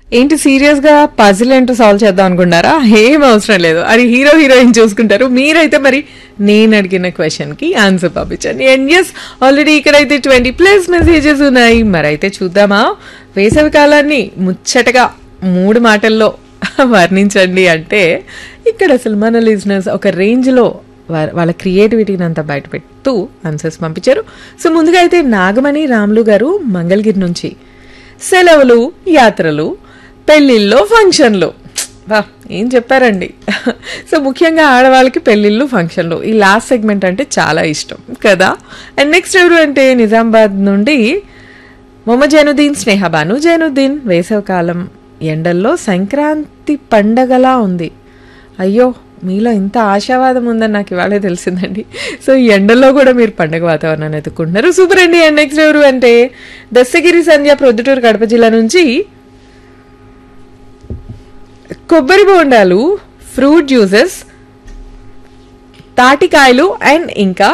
ఏంటి సీరియస్ గా పజిల్ ఏంటో సాల్వ్ చేద్దాం అనుకున్నారా ఏం అవసరం లేదు అది హీరో హీరోయిన్ చూసుకుంటారు మీరైతే మరి నేను అడిగిన క్వశ్చన్ కి ఆన్సర్ పంపించండి అండ్ ఎస్ ఆల్రెడీ ఇక్కడైతే ట్వంటీ ప్లస్ మెసేజెస్ ఉన్నాయి మరి అయితే చూద్దామా వేసవి కాలాన్ని ముచ్చటగా మూడు మాటల్లో వర్ణించండి అంటే ఇక్కడ అసలు మన లిజినెస్ ఒక రేంజ్ లో వా- వాళ్ళ క్రియేటివిటీని అంతా బయటపెడుతూ ఆన్సర్స్ పంపించారు సో ముందుగా అయితే నాగమణి రాములు గారు మంగళగిరి నుంచి సెలవులు యాత్రలు పెళ్ళిళ్ళు ఫంక్షన్లు వా ఏం చెప్పారండి సో ముఖ్యంగా ఆడవాళ్ళకి పెళ్ళిళ్ళు ఫంక్షన్లు ఈ లాస్ట్ సెగ్మెంట్ అంటే చాలా ఇష్టం కదా అండ్ నెక్స్ట్ ఎవరు అంటే నిజామాబాద్ నుండి మొహమ్మద్ జైనుద్దీన్ స్నేహబాను జైనుద్దీన్ వేసవికాలం ఎండల్లో సంక్రాంతి పండగలా ఉంది అయ్యో మీలో ఇంత ఆశావాదం ఉందని నాకు ఇవాళే తెలిసిందండి సో ఈ ఎండల్లో కూడా మీరు పండగ వాతావరణాన్ని ఎత్తుకుంటున్నారు సూపర్ అండి అండ్ నెక్స్ట్ ఎవరు అంటే దస్తగిరి సంధ్య ప్రొద్దుటూరు కడప జిల్లా నుంచి కొబ్బరి బోండాలు ఫ్రూట్ జ్యూసెస్ తాటికాయలు అండ్ ఇంకా